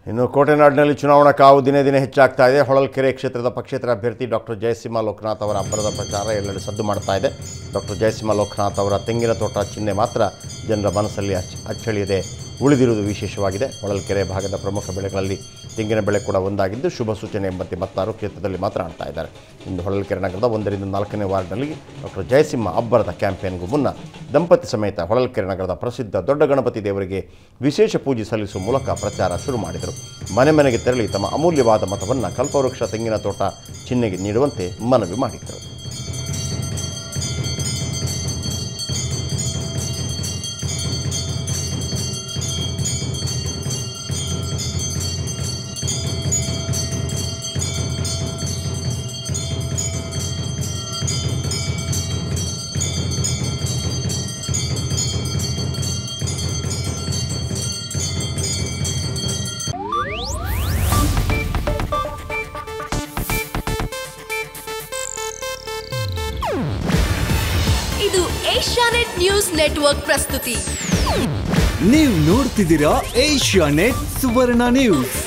ಇನ್ನು ಕೋಟೆನಾಡಿನಲ್ಲಿ ಚುನಾವಣಾ ಕಾವು ದಿನೇ ದಿನೇ ಹೆಚ್ಚಾಗ್ತಾ ಇದೆ ಹೊಳಲ್ಕೆರೆ ಕ್ಷೇತ್ರದ ಪಕ್ಷೇತರ ಅಭ್ಯರ್ಥಿ ಡಾಕ್ಟರ್ ಜಯಸಿಂಹ ಲೋಕನಾಥ್ ಅವರ ಅಬ್ಬರದ ಪ್ರಚಾರ ಎಲ್ಲೆಡೆ ಸದ್ದು ಮಾಡ್ತಾ ಇದೆ ಡಾಕ್ಟರ್ ಜಯಸಿಂಹ ಲೋಕನಾಥ್ ಅವರ ತೆಂಗಿನ ತೋಟ ಚಿಹ್ನೆ ಮಾತ್ರ ಜನರ ಮನಸ್ಸಲ್ಲಿ ಅಚ್ಚ ಅಚ್ಚಳಿಯದೆ ಉಳಿದಿರುವುದು ವಿಶೇಷವಾಗಿದೆ ಹೊಳಲ್ಕೆರೆ ಭಾಗದ ಪ್ರಮುಖ ಬೆಳೆಗಳಲ್ಲಿ ತೆಂಗಿನ ಬೆಳೆ ಕೂಡ ಒಂದಾಗಿದ್ದು ಶುಭ ಸೂಚನೆ ಎಂಬಂತೆ ಮತದಾರರು ಕ್ಷೇತ್ರದಲ್ಲಿ ಮಾತನಾಡ್ತಾ ಇದ್ದಾರೆ ಇಂದು ಹೊಳಲ್ಕೆರೆ ನಗರದ ಒಂದರಿಂದ ನಾಲ್ಕನೇ ವಾರ್ಡ್ನಲ್ಲಿ ಡಾಕ್ಟರ್ ಜಯಸಿಂಹ ಅಬ್ಬರದ ಕ್ಯಾಂಪೇನ್ಗೂ ಮುನ್ನ ದಂಪತಿ ಸಮೇತ ಹೊಳಲ್ಕೆರೆ ನಗರದ ಪ್ರಸಿದ್ಧ ದೊಡ್ಡ ಗಣಪತಿ ದೇವರಿಗೆ ವಿಶೇಷ ಪೂಜೆ ಸಲ್ಲಿಸುವ ಮೂಲಕ ಪ್ರಚಾರ ಶುರು ಮಾಡಿದರು ಮನೆ ಮನೆಗೆ ತೆರಳಿ ತಮ್ಮ ಅಮೂಲ್ಯವಾದ ಮತವನ್ನು ಕಲ್ಪವೃಕ್ಷ ತೆಂಗಿನ ತೋಟ ಚಿಹ್ನೆಗೆ ನೀಡುವಂತೆ ಮನವಿ ಮಾಡಿದರು ಇದು ಏಷ್ಯಾನೆಟ್ ನ್ಯೂಸ್ ನೆಟ್ವರ್ಕ್ ಪ್ರಸ್ತುತಿ ನೀವು ನೋಡ್ತಿದ್ದೀರಾ ಏಷ್ಯಾ ನೆಟ್ ಸುವರ್ಣ ನ್ಯೂಸ್